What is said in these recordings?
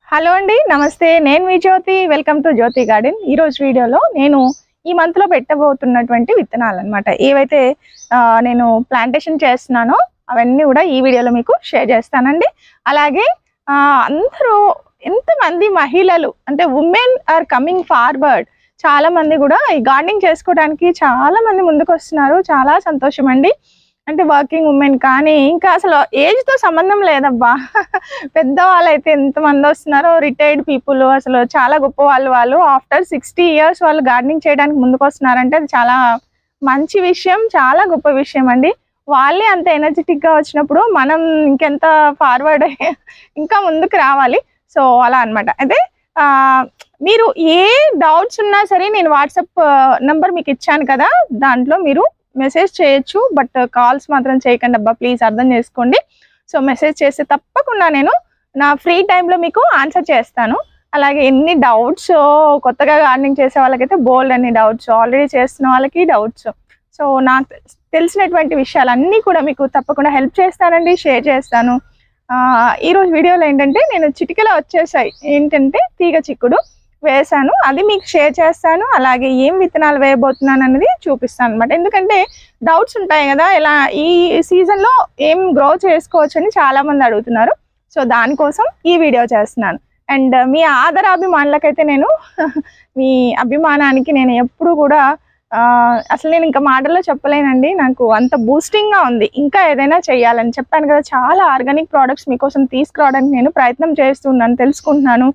Hello అండి నమస్తే నేను మీ Jyothi welcome to Jyothi garden ఈ రోజు వీడియోలో నేను ఈ మంత్ లో పెట్టబోతున్నటువంటి విత్తనాలు అనమాట ఏవైతే ఆ, నేను ప్లాంటేషన్ చేస్తున్నానో అవన్నీ కూడా ఈ వీడియోలో మీకు షేర్ చేస్తానండి అలాగే ఆ, అందరూ ఎంతమంది మహిళలు అంటే ఉమెన్ ఆర్ కమింగ్ ఫార్వర్డ్ చాలా మంది కూడా ఈ గార్డెనింగ్ చేసుకోవడానికి చాలా మంది ముందుకు వస్తున్నారు చాలా సంతోషం అండి అంటే వర్కింగ్ ఉమెన్ కానీ ఇంకా అసలు ఏజ్ తో సంబంధం లేదబ్బా పెద్దవాళ్ళు అయితే ఎంతమంది వస్తున్నారో రిటైర్డ్ పీపుల్ అసలు చాలా గొప్ప వాళ్ళు వాళ్ళు ఆఫ్టర్ సిక్స్టీ ఇయర్స్ వాళ్ళు గార్డెనింగ్ చేయడానికి ముందుకు వస్తున్నారంటే అది చాలా మంచి విషయం చాలా గొప్ప విషయం అండి వాళ్ళే అంత ఎనర్జెటిక్ గా వచ్చినప్పుడు మనం ఇంకెంత ఫార్వర్డ్ ఇంకా ముందుకు రావాలి సో అలా అన్నమాట అయితే ఆ, మీరు ఏ డౌట్స్ ఉన్నా సరే నేను వాట్సాప్ నంబర్ మీకు ఇచ్చాను కదా దాంట్లో మీరు మెసేజ్ చేయొచ్చు బట్ కాల్స్ మాత్రం చేయకండి అబ్బా ప్లీజ్ అర్థం చేసుకోండి సో మెసేజ్ చేస్తే తప్పకుండా నేను నా ఫ్రీ టైంలో మీకు ఆన్సర్ చేస్తాను అలాగే ఎన్ని డౌట్స్ కొత్తగా గార్డెనింగ్ చేసే వాళ్ళకైతే బోల్డ్ అన్ని డౌట్స్ ఆల్రెడీ చేస్తున్న వాళ్ళకి డౌట్స్ సో నాకు తెలిసినటువంటి విషయాలన్నీ కూడా మీకు తప్పకుండా హెల్ప్ చేస్తానండి షేర్ చేస్తాను ఆ, ఈ రోజు వీడియోలో ఏంటంటే నేను చిటికెలో వచ్చేసాయి ఏంటంటే తీగ చిక్కుడు వేసాను అది మీకు షేర్ చేస్తాను అలాగే ఏం విత్తనాలు వేయబోతున్నాను అనేది చూపిస్తాను అనమాట ఎందుకంటే డౌట్స్ ఉంటాయి కదా ఇలా ఈ సీజన్ లో ఏం గ్రో చేసుకోవచ్చు అని చాలా మంది అడుగుతున్నారు సో దానికోసం ఈ వీడియో చేస్తున్నాను అండ్ మీ ఆదరాభిమానులకైతే నేను మీ అభిమానానికి నేను ఎప్పుడు కూడా ఆ, అసలు నేను ఇంకా మాటల్లో చెప్పలేనండి నాకు అంత బూస్టింగ్ గా ఉంది ఇంకా ఏదైనా చేయాలని చెప్పాను కదా చాలా ఆర్గానిక్ ప్రోడక్ట్స్ మీకోసం తీసుకురావడానికి నేను ప్రయత్నం చేస్తున్నాను తెలుసుకుంటున్నాను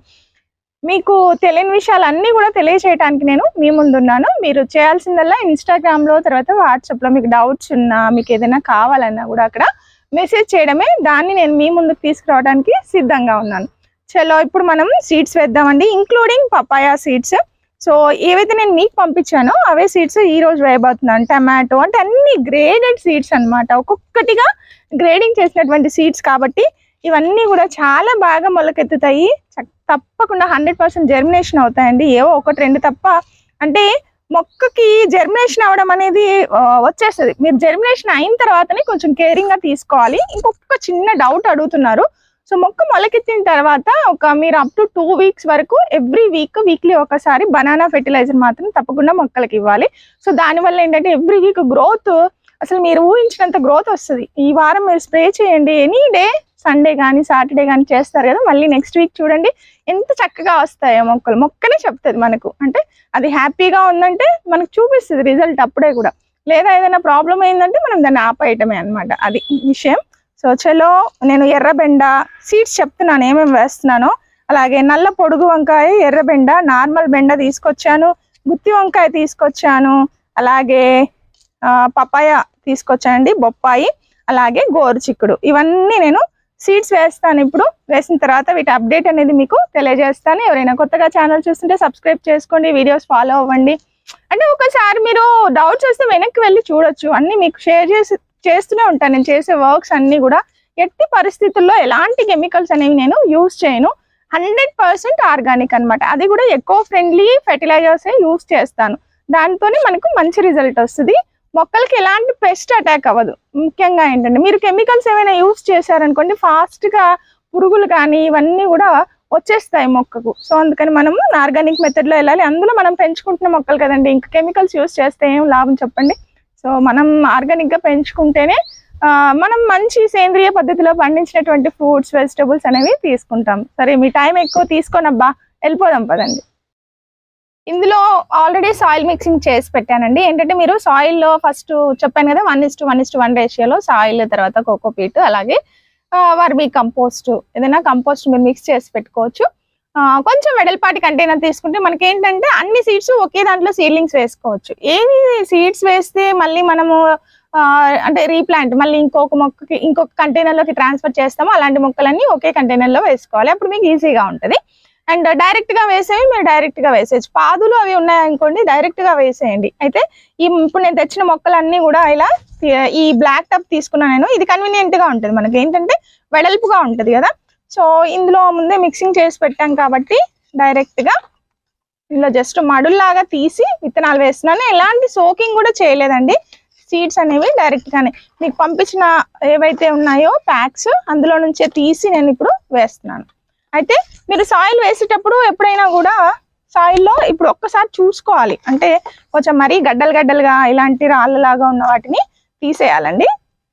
మీకు తెలియని విషయాలన్నీ కూడా తెలియచేయడానికి నేను మీ ముందున్నాను మీరు చేయాల్సిందల్లా ఇన్స్టాగ్రామ్ లో తర్వాత వాట్సాప్ లో మీకు డౌట్స్ ఉన్నా మీకు ఏదైనా కావాలన్నా కూడా అక్కడ మెసేజ్ చేయడమే దాన్ని నేను మీ ముందుకు తీసుకురావడానికి సిద్ధంగా ఉన్నాను చలో ఇప్పుడు మనం సీడ్స్ వేద్దామండి ఇంక్లూడింగ్ పపాయా సీడ్స్ సో ఏవైతే నేను మీకు పంపించానో అవే సీడ్స్ ఈ రోజు వేయబోతున్నాను టమాటో అంటే అన్ని గ్రేడెడ్ సీడ్స్ అన్నమాట ఒక్కొక్కటిగా గ్రేడింగ్ చేసినటువంటి సీడ్స్ కాబట్టి ఇవన్నీ కూడా చాలా బాగా మొలకెత్తుతాయి చక్- తప్పకుండా హండ్రెడ్ పర్సెంట్ జర్మినేషన్ అవుతాయండి ఏవో ఒకటి రెండు తప్ప అంటే మొక్కకి జర్మినేషన్ అవడం అనేది ఆ, వచ్చేస్తుంది మీరు జర్మినేషన్ అయిన తర్వాతనే కొంచెం కేరింగ్ గా తీసుకోవాలి ఇంకొక చిన్న డౌట్ అడుగుతున్నారు సో మొక్క మొలకెత్తిన తర్వాత ఒక మీరు అప్ టు టూ వీక్స్ వరకు ఎవ్రీ వీక్ వీక్లీ ఒకసారి బనానా ఫెర్టిలైజర్ మాత్రం తప్పకుండా మొక్కలకి ఇవ్వాలి సో దానివల్ల ఏంటంటే ఎవ్రీ వీక్ గ్రోత్ అసలు మీరు ఊహించినంత గ్రోత్ వస్తుంది ఈ వారం మీరు స్ప్రే చేయండి ఎనీ డే సండే కానీ సాటర్డే కానీ చేస్తారు కదా మళ్ళీ నెక్స్ట్ వీక్ చూడండి ఎంత చక్కగా వస్తాయో మొక్కలు మొక్కనే చెప్తుంది మనకు అంటే అది హ్యాపీగా ఉందంటే మనకు చూపిస్తుంది రిజల్ట్ అప్పుడే కూడా లేదా ఏదైనా ప్రాబ్లం అయిందంటే మనం దాన్ని ఆపేయటమే అన్నమాట అది విషయం సో చలో నేను ఎర్రబెండ సీడ్స్ చెప్తున్నాను ఏమేమి వేస్తున్నానో అలాగే నల్ల పొడుగు వంకాయ ఎర్రబెండ నార్మల్ బెండ తీసుకొచ్చాను గుత్తి వంకాయ తీసుకొచ్చాను అలాగే ఆ, పపాయ తీసుకొచ్చానండి బొప్పాయి అలాగే గోరు చిక్కుడు ఇవన్నీ నేను సీడ్స్ వేస్తాను ఇప్పుడు వేసిన తర్వాత వీటి అప్డేట్ అనేది మీకు తెలియజేస్తాను ఎవరైనా కొత్తగా ఛానల్ చూస్తుంటే సబ్స్క్రైబ్ చేసుకోండి వీడియోస్ ఫాలో అవ్వండి అంటే ఒకసారి మీరు డౌట్స్ వస్తే వెనక్కి వెళ్ళి చూడొచ్చు అన్ని మీకు షేర్ చేసి చేస్తూనే ఉంటాను నేను చేసే వర్క్స్ అన్ని కూడా ఎట్టి పరిస్థితుల్లో ఎలాంటి కెమికల్స్ అనేవి నేను యూజ్ చేయను హండ్రెడ్ పర్సెంట్ ఆర్గానిక్ అనమాట అది కూడా ఎక్కువ ఫ్రెండ్లీ ఫెర్టిలైజర్స్ యూజ్ చేస్తాను దాంతోనే మనకు మంచి రిజల్ట్ వస్తుంది మొక్కలకి ఎలాంటి పెస్ట్ అటాక్ అవ్వదు ముఖ్యంగా ఏంటంటే మీరు కెమికల్స్ ఏమైనా యూజ్ చేశారనుకోండి ఫాస్ట్ గా పురుగులు కానీ ఇవన్నీ కూడా వచ్చేస్తాయి మొక్కకు సో అందుకని మనం ఆర్గానిక్ మెథడ్ లో వెళ్ళాలి అందులో మనం పెంచుకుంటున్న మొక్కలు కదండి ఇంకా కెమికల్స్ యూజ్ చేస్తే ఏం లాభం చెప్పండి సో మనం ఆర్గానిక్ గా పెంచుకుంటేనే ఆ, మనం మంచి సేంద్రియ పద్ధతిలో పండించినటువంటి ఫ్రూట్స్ వెజిటబుల్స్ అనేవి తీసుకుంటాం సరే మీ టైం ఎక్కువ తీసుకోనబ్బా వెళ్ళిపోదాం పదండి ఇందులో ఆల్రెడీ సాయిల్ మిక్సింగ్ చేసి పెట్టానండి ఏంటంటే మీరు సాయిల్ లో ఫస్ట్ చెప్పాను కదా one is to one is to one రేషియోలో సాయిల్ తర్వాత కోకోపీట్ అలాగే వర్మీ కంపోస్ట్ ఏదైనా కంపోస్ట్ మీరు మిక్స్ చేసి పెట్టుకోవచ్చు ఆ, కొంచెం వెడల్పాటి కంటైనర్ తీసుకుంటే మనకి ఏంటంటే అన్ని సీడ్స్ ఒకే దాంట్లో సీడ్లింగ్స్ వేసుకోవచ్చు ఏవి సీడ్స్ వేస్తే మళ్ళీ మనము ఆ, అంటే రీప్లాంట్ మళ్ళీ ఇంకొక మొక్కకి ఇంకొక కంటైనర్ లోకి ట్రాన్స్ఫర్ చేస్తామో అలాంటి మొక్కలన్నీ ఒకే కంటైనర్ లో వేసుకోవాలి అప్పుడు మీకు ఈజీగా ఉంటది అండ్ డైరెక్ట్ గా వేసేవి మీరు డైరెక్ట్ గా వేసేయచ్చు పాదులు అవి ఉన్నాయనుకోండి డైరెక్ట్ గా వేసేయండి అయితే ఈ ఇప్పుడు నేను తెచ్చిన మొక్కలన్నీ కూడా ఇలా తీ- ఈ బ్లాక్ టప్ తీసుకున్నా నేను ఇది కన్వీనియంట్ గా ఉంటుంది మనకి ఏంటంటే వెడల్పుగా ఉంటది కదా సో ఇందులో ముందే మిక్సింగ్ చేసి పెట్టాం కాబట్టి డైరెక్ట్ గా ఇందులో జస్ట్ మడుల్లాగా తీసి విత్తనాలు వేస్తున్నాను ఎలాంటి సోకింగ్ కూడా చేయలేదండి సీడ్స్ అనేవి డైరెక్ట్ గానే మీకు పంపించిన ఏవైతే ఉన్నాయో ప్యాక్స్ అందులో నుంచే తీసి నేను ఇప్పుడు వేస్తున్నాను అయితే మీరు సాయిల్ వేసేటప్పుడు ఎప్పుడైనా కూడా సాయిల్లో ఇప్పుడు ఒక్కసారి చూసుకోవాలి అంటే కొంచెం మరీ గడ్డలు గడ్డలుగా ఇలాంటి రాళ్ళలాగా ఉన్న వాటిని తీసేయాలండి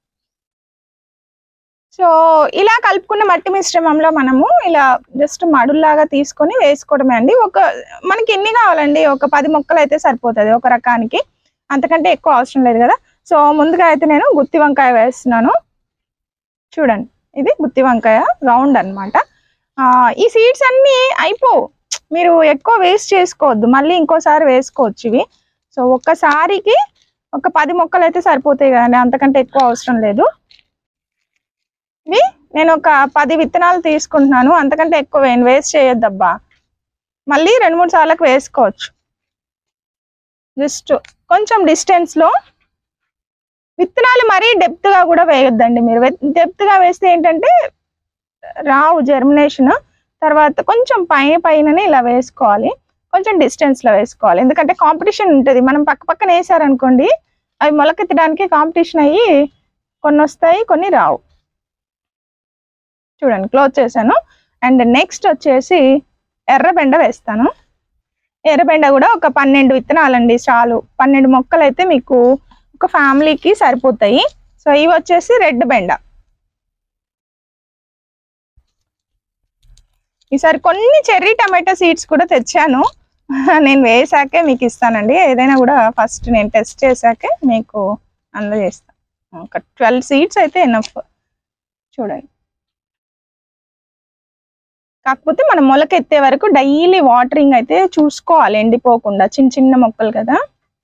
సో ఇలా కలుపుకున్న మట్టి మిశ్రమంలో మనము ఇలా జస్ట్ మడుల్లాగా తీసుకొని వేసుకోవడమే అండి ఒక మనకి ఎన్ని కావాలండి ఒక పది మొక్కలు అయితే సరిపోతుంది ఒక రకానికి అంతకంటే ఎక్కువ అవసరం లేదు కదా సో ముందుగా అయితే నేను గుత్తి వంకాయ వేస్తున్నాను చూడండి ఇది గుత్తి వంకాయ రౌండ్ అనమాట ఈ సీడ్స్ అన్నీ అయిపోవు మీరు ఎక్కువ వేస్ట్ చేసుకోవద్దు మళ్ళీ ఇంకోసారి వేసుకోవచ్చు ఇవి సో ఒక్కసారికి ఒక పది మొక్కలు అయితే సరిపోతాయి కదండి అంతకంటే ఎక్కువ అవసరం లేదు ఇవి నేను ఒక పది విత్తనాలు తీసుకుంటున్నాను అంతకంటే ఎక్కువ వేయను వేస్ట్ చేయొద్దబ్బా మళ్ళీ రెండు మూడు సార్లకు వేసుకోవచ్చు జస్ట్ కొంచెం distance లో విత్తనాలు మరీ depth గా కూడా వేయొద్దండి మీరు డెప్త్ గా వేస్తే ఏంటంటే రావు జర్మినేషన్ తర్వాత కొంచెం పైన పైననే ఇలా వేసుకోవాలి కొంచెం distance లో వేసుకోవాలి ఎందుకంటే కాంపిటీషన్ ఉంటుంది మనం పక్క పక్కన వేసారనుకోండి అవి మొలకెత్తడానికి కాంపిటీషన్ అయ్యి కొన్ని వస్తాయి కొన్ని రావు చూడండి క్లోజ్ చేశాను అండ్ నెక్స్ట్ వచ్చేసి ఎర్రబెండ వేస్తాను ఎర్రబెండ కూడా ఒక పన్నెండు విత్తనాలండి చాలు పన్నెండు మొక్కలు అయితే మీకు ఒక ఫ్యామిలీకి సరిపోతాయి సో ఇవి వచ్చేసి రెడ్ బెండ ఈసారి కొన్ని చెర్రీ టమాటో సీడ్స్ కూడా తెచ్చాను నేను వేసాకే మీకు ఇస్తానండి ఏదైనా కూడా ఫస్ట్ నేను టెస్ట్ చేశాకే మీకు అందజేస్తాను ఒక ట్వెల్వ్ సీడ్స్ అయితే ఎనఫ్ చూడండి కాకపోతే మనం మొలకెత్తే వరకు డైలీ వాటరింగ్ అయితే చూసుకోవాలి ఎండిపోకుండా చిన్న చిన్న మొక్కలు కదా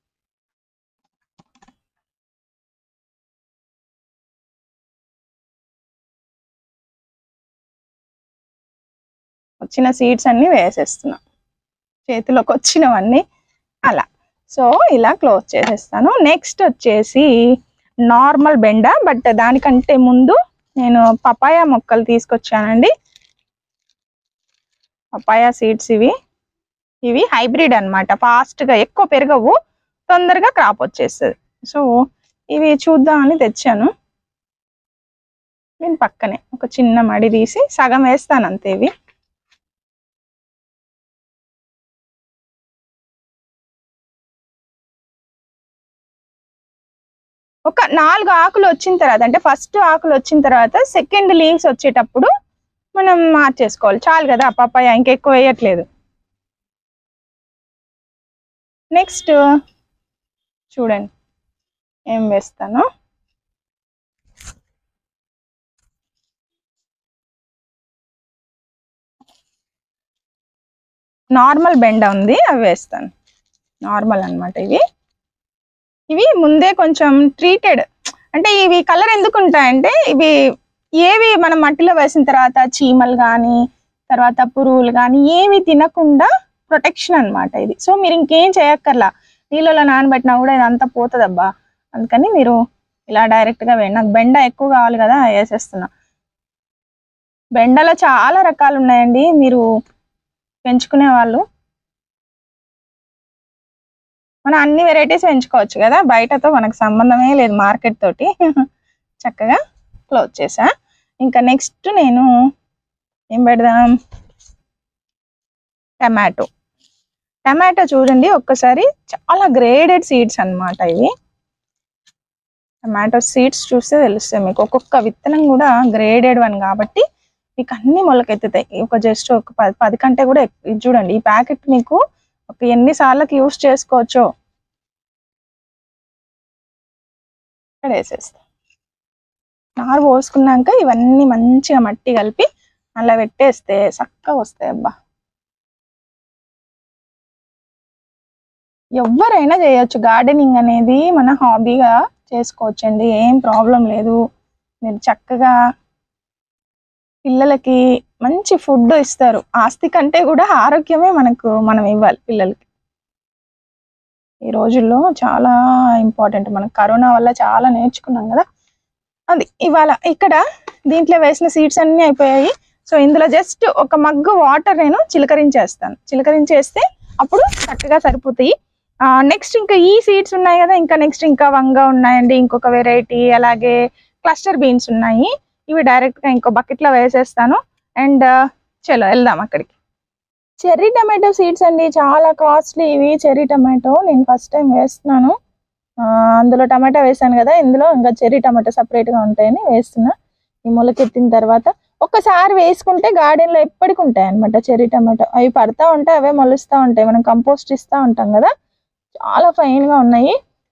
వచ్చిన సీడ్స్ అన్ని వేసేస్తున్నా చేతిలోకి వచ్చినవన్నీ అలా సో ఇలా క్లోజ్ చేసేస్తాను నెక్స్ట్ వచ్చేసి నార్మల్ బెండ బట్ దానికంటే ముందు నేను పపాయ మొక్కలు తీసుకొచ్చానండి పపాయ సీడ్స్ ఇవి ఇవి హైబ్రిడ్ అనమాట ఫాస్ట్గా ఎక్కువ పెరగవు తొందరగా క్రాప్ వచ్చేస్తుంది సో ఇవి చూద్దామని తెచ్చాను దీని పక్కనే ఒక చిన్న మడి తీసి సగం వేస్తాను అంతే ఇవి ఒక నాలుగు ఆకులు వచ్చిన తర్వాత అంటే ఫస్ట్ ఆకులు వచ్చిన తర్వాత సెకండ్ లీవ్స్ వచ్చేటప్పుడు మనం మార్చేసుకోవాలి చాలు కదా పప్పాయ ఇంకెక్కువ వేయట్లేదు నెక్స్ట్ చూడండి ఏం వేస్తాను నార్మల్ బెండ ఉంది అవి వేస్తాను నార్మల్ అన్నమాట ఇవి ఇవి ముందే కొంచెం ట్రీటెడ్ అంటే ఇవి కలర్ ఎందుకు ఉంటాయంటే ఇవి ఏవి మనం మట్టిలో వేసిన తర్వాత చీమలు కానీ తర్వాత పురుగులు కానీ ఏవి తినకుండా ప్రొటెక్షన్ అన్నమాట ఇది సో మీరు ఇంకేం చేయక్కర్లా నీళ్ళలో నానబెట్టినా కూడా ఇదంతా పోతుందబ్బా అందుకని మీరు ఇలా direct గా వేయండి నాకు బెండ ఎక్కువ కావాలి కదా వేసేస్తున్నా బెండలో చాలా రకాలు ఉన్నాయండి మీరు పెంచుకునే వాళ్ళు మనం అన్ని వెరైటీస్ పెంచుకోవచ్చు కదా బయటతో మనకు సంబంధమే లేదు మార్కెట్ తోటి చక్కగా క్లోజ్ చేసా ఇంకా నెక్స్ట్ నేను ఏం పెడదాం టమాటో టమాటో చూడండి ఒక్కసారి చాలా గ్రేడెడ్ సీడ్స్ అన్నమాట ఇవి టమాటో సీడ్స్ చూస్తే తెలుస్తాయి మీకు ఒక్కొక్క విత్తనం కూడా గ్రేడెడ్ వన్ కాబట్టి మీకు అన్ని మొలకెత్తుతాయి ఒక జస్ట్ ఒక పది పది కంటే కూడా ఎక్కువ. ఇది చూడండి ఈ ప్యాకెట్ మీకు ఒక ఎన్ని సార్లకి యూస్ చేసుకోవచ్చో ఇక్కడ వేసేస్తా నారు పోసుకున్నాక ఇవన్నీ మంచిగా మట్టి కలిపి అలా పెట్టేస్తే చక్కగా వస్తాయి అబ్బా ఎవరైనా చేయొచ్చు గార్డెనింగ్ అనేది మన హాబీగా చేసుకోవచ్చండి ఏం ప్రాబ్లం లేదు మీరు చక్కగా పిల్లలకి మంచి ఫుడ్ ఇస్తారు ఆస్తి కంటే కూడా ఆరోగ్యమే మనకు మనం ఇవ్వాలి పిల్లలకి ఈ రోజుల్లో చాలా ఇంపార్టెంట్ మనకు కరోనా వల్ల చాలా నేర్చుకున్నాం కదా అది ఇవాళ ఇక్కడ దీంట్లో వేసిన సీడ్స్ అన్నీ అయిపోయాయి సో ఇందులో జస్ట్ ఒక మగ్గు వాటర్ నేను చిలకరించేస్తాను చిలకరించేస్తే అప్పుడు చక్కగా సరిపోతాయి నెక్స్ట్ ఇంకా ఈ సీడ్స్ ఉన్నాయి కదా ఇంకా నెక్స్ట్ ఇంకా వంగ ఉన్నాయండి ఇంకొక వెరైటీ అలాగే క్లస్టర్ బీన్స్ ఉన్నాయి ఇవి డైరెక్ట్ గా ఇంకో బకెట్ లో వేసేస్తాను అండ్ చలో వెళ్దాం అక్కడికి చెర్రీ టమాటో సీడ్స్ అండి చాలా కాస్ట్లీ ఇవి చెర్రీ టమాటో నేను ఫస్ట్ టైం వేస్తున్నాను ఆ, అందులో టమాటా వేసాను కదా ఇందులో ఇంకా చెర్రీ టమాటో separate గా ఉంటాయని వేస్తున్నా ఈ మొలకెత్తిన తర్వాత ఒక్కసారి వేసుకుంటే garden లో ఎప్పటికి ఉంటాయి అనమాట చెర్రీ టమాటో అవి పడతా ఉంటాయి అవే మొలుస్తూ ఉంటాయి మనం కంపోస్ట్ ఇస్తూ ఉంటాం కదా చాలా fine గా ఉన్నాయి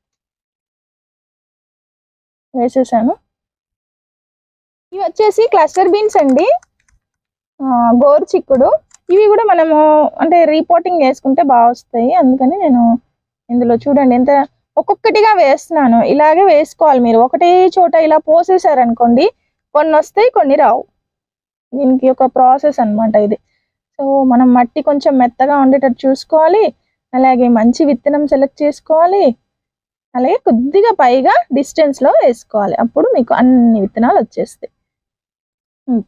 వేసేసాను ఇవి వచ్చేసి క్లస్టర్ బీన్స్ అండి ఆ, గోరు చిక్కుడు ఇవి కూడా మనము అంటే రీపోర్టింగ్ చేసుకుంటే బాగా వస్తాయి అందుకని నేను ఇందులో చూడండి ఎంత ఒక్కొక్కటిగా వేస్తున్నాను ఇలాగే వేసుకోవాలి మీరు ఒకటే చోట ఇలా పోసేసారనుకోండి కొన్ని వస్తాయి కొన్ని రావు దీనికి ఒక ప్రాసెస్ అన్నమాట ఇది సో మనం మట్టి కొంచెం మెత్తగా ఉండేటట్టు చూసుకోవాలి అలాగే మంచి విత్తనం సెలెక్ట్ చేసుకోవాలి అలాగే కొద్దిగా పైగా distance లో వేసుకోవాలి అప్పుడు మీకు అన్ని విత్తనాలు వచ్చేస్తాయి అంతే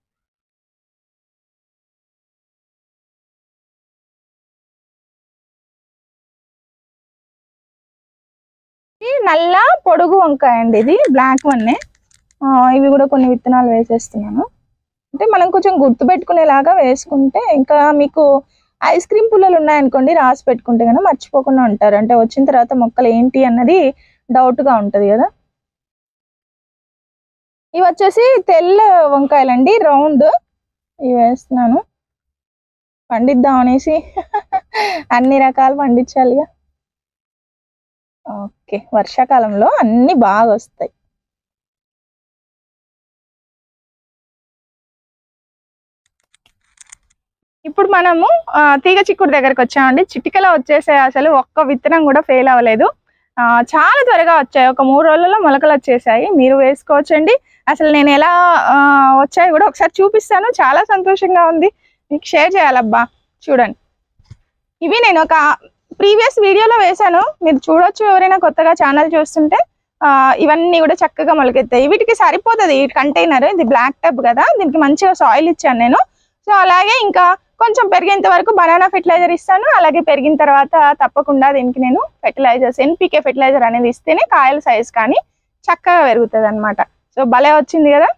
ఇది నల్ల పొడుగు వంకాయ అండి ఇది బ్లాక్ వన్నే ఆ, ఇవి కూడా కొన్ని విత్తనాలు వేసేస్తున్నాను అంటే మనం కొంచెం గుర్తు పెట్టుకునేలాగా వేసుకుంటే ఇంకా మీకు ఐస్ క్రీమ్ పుల్లలు ఉన్నాయనుకోండి రాసి పెట్టుకుంటే కనుక మర్చిపోకుండా ఉంటారు అంటే వచ్చిన తర్వాత మొక్కలు ఏంటి అన్నది doubt గా ఉంటది కదా ఇవి వచ్చేసి తెల్ల వంకాయలండి రౌండ్ ఇవి వేస్తున్నాను పండిద్దాం అనేసి అన్ని రకాలు పండించాలిగా ఓకే వర్షాకాలంలో అన్ని బాగా వస్తాయి ఇప్పుడు మనము ఆ, తీగ చిక్కుడు దగ్గరకు వచ్చామండి చిటికలో వచ్చేసాయి అసలు ఒక్క విత్తనం కూడా ఫెయిల్ అవ్వలేదు ఆ, చాలా త్వరగా వచ్చాయి ఒక మూడు రోజుల్లో మొలకలు వచ్చేసాయి మీరు వేసుకోవచ్చండి అసలు నేను ఎలా ఆ, వచ్చాయి కూడా ఒకసారి చూపిస్తాను చాలా సంతోషంగా ఉంది మీకు షేర్ చేయాలబ్బా చూడండి ఇవి నేను ఒక ప్రీవియస్ వీడియోలో వేశాను మీరు చూడొచ్చు ఎవరైనా కొత్తగా ఛానల్ చూస్తుంటే ఆ, ఇవన్నీ కూడా చక్కగా మొలకెత్తాయి వీటికి సరిపోతుంది ఈ కంటైనర్ ఇది బ్లాక్ టబ్ కదా దీనికి మంచిగా సాయిల్ ఇచ్చాను నేను సో అలాగే ఇంకా కొంచెం పెరిగేంత వరకు బనానా ఫెర్టిలైజర్ ఇస్తాను అలాగే పెరిగిన తర్వాత తప్పకుండా దీనికి నేను ఫెర్టిలైజర్స్ ఎన్పికే ఫెర్టిలైజర్ అనేది ఇస్తేనే కాయల సైజ్ కానీ చక్కగా పెరుగుతుంది అనమాట సో భలే వచ్చింది కదా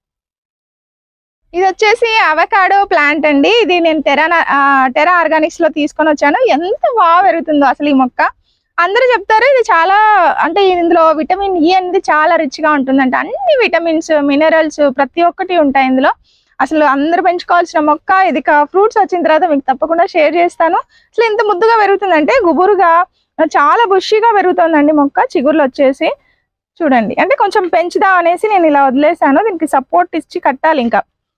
ఇది వచ్చేసి అవకాడో ప్లాంట్ అండి ఇది నేను టెరా టెరా ఆర్గానిక్స్ లో తీసుకొని వచ్చాను ఎంత బాగా పెరుగుతుందో అసలు ఈ మొక్క అందరూ చెప్తారు ఇది చాలా అంటే ఇందులో విటమిన్ ఈ అనేది చాలా రిచ్ గా ఉంటుందంట అన్ని విటమిన్స్ మినరల్స్ ప్రతి ఒక్కటి ఉంటాయి ఇందులో అసలు అందరూ పెంచుకోవాల్సిన మొక్క ఇది ఫ్రూట్స్ వచ్చిన తర్వాత మీకు తప్పకుండా షేర్ చేస్తాను అసలు ఇంత ముద్దుగా పెరుగుతుందంటే గుబురుగా చాలా బుషిగా పెరుగుతుందండి మొక్క చిగుర్లు వచ్చేసి చూడండి అంటే కొంచెం పెంచుదాం అనేసి నేను ఇలా వదిలేసాను దీనికి సపోర్ట్ ఇచ్చి కట్టాలి ఇంకా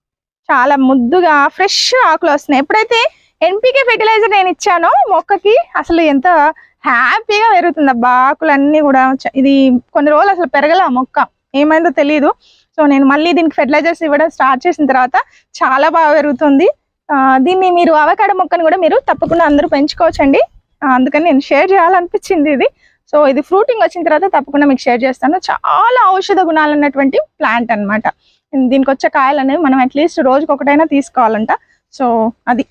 చాలా ముద్దుగా ఫ్రెష్ ఆకులు వస్తున్నాయి ఎప్పుడైతే ఎన్పికే ఫెర్టిలైజర్ నేను ఇచ్చానో మొక్కకి అసలు ఎంత హ్యాపీగా పెరుగుతుంది అబ్బా ఆకులన్నీ కూడా చ- ఇది కొన్ని రోజులు అసలు పెరగల ఆ మొక్క ఏమైందో తెలియదు సో నేను మళ్ళీ దీనికి ఫెర్టిలైజర్స్ ఇవ్వడం స్టార్ట్ చేసిన తర్వాత చాలా బాగా పెరుగుతుంది ఆ, దీన్ని మీరు అవకాడ మొక్కను కూడా మీరు తప్పకుండా అందరూ పెంచుకోవచ్చండి ఆ, అందుకని నేను షేర్ చేయాలనిపించింది ఇది సో ఇది ఫ్రూటింగ్ వచ్చిన తర్వాత తప్పకుండా మీకు షేర్ చేస్తాను చాలా ఔషధ గుణాలు ఉన్నటువంటి ప్లాంట్ అన్నమాట దీనికి వచ్చే కాయలు అనేవి మనం అట్లీస్ట్ రోజుకి ఒకటైనా తీసుకోవాలంట సో అది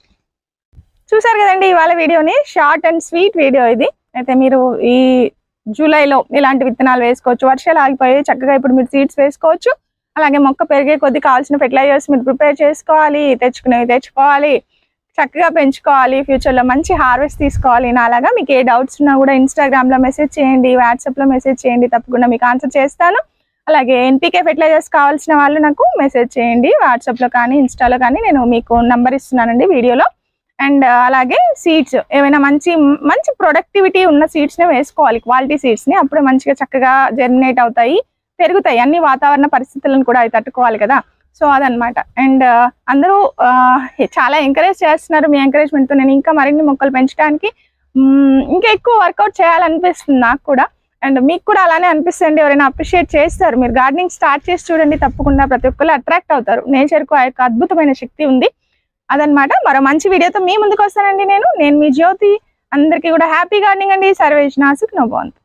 చూసారు కదండి ఇవాళ వీడియోని షార్ట్ అండ్ స్వీట్ వీడియో ఇది అయితే మీరు ఈ జూలైలో ఇలాంటి విత్తనాలు వేసుకోవచ్చు వర్షాలు ఆగిపోయి చక్కగా ఇప్పుడు మీరు సీడ్స్ వేసుకోవచ్చు అలాగే మొక్క పెరిగే కొద్ది కావాల్సిన ఫెర్టిలైజర్స్ మీరు ప్రిపేర్ చేసుకోవాలి తెచ్చుకునేవి తెచ్చుకోవాలి చక్కగా పెంచుకోవాలి ఫ్యూచర్ లో మంచి హార్వెస్ట్ తీసుకోవాలి నాలాగా మీకు ఏ డౌట్స్ ఉన్నా కూడా ఇన్స్టాగ్రామ్ లో మెసేజ్ చేయండి వాట్సాప్ లో మెసేజ్ చేయండి తప్పకుండా మీకు ఆన్సర్ చేస్తాను అలాగే ఎన్పికే ఫెర్టిలైజర్స్ కావాల్సిన వాళ్ళు నాకు మెసేజ్ చేయండి వాట్సాప్ లో కానీ ఇన్స్టాలో కానీ నేను మీకు నంబర్ ఇస్తున్నానండి వీడియోలో అండ్ అలాగే సీడ్స్ ఏమైనా మంచి మంచి ప్రొడక్టివిటీ ఉన్న సీడ్స్ ని వేసుకోవాలి క్వాలిటీ సీడ్స్ ని అప్పుడే మంచిగా చక్కగా జర్మినేట్ అవుతాయి పెరుగుతాయి అన్ని వాతావరణ పరిస్థితులను కూడా అవి తట్టుకోవాలి కదా సో అదనమాట అండ్ అందరూ ఆ, చాలా ఎంకరేజ్ చేస్తున్నారు మీ encouragement తో నేను ఇంకా మరిన్ని మొక్కలు పెంచడానికి మ్మ్, ఇంకా ఎక్కువ వర్కౌట్ చేయాలనిపిస్తుంది నాకు కూడా అండ్ మీకు కూడా అలానే అనిపిస్తుంది ఎవరైనా అప్రిషియేట్ చేస్తారు మీరు గార్డెనింగ్ స్టార్ట్ చేసి చూడండి తప్పకుండా ప్రతి ఒక్కరు అట్రాక్ట్ అవుతారు నేచర్కు ఆ యొక్క అద్భుతమైన శక్తి ఉంది అదనమాట మరో మంచి వీడియోతో మీ ముందుకు వస్తానండి నేను నేను మీ జ్యోతి అందరికీ కూడా హ్యాపీ గార్డెనింగ్ అండి సర్వేష్ నాసుక్ నో బాగుంది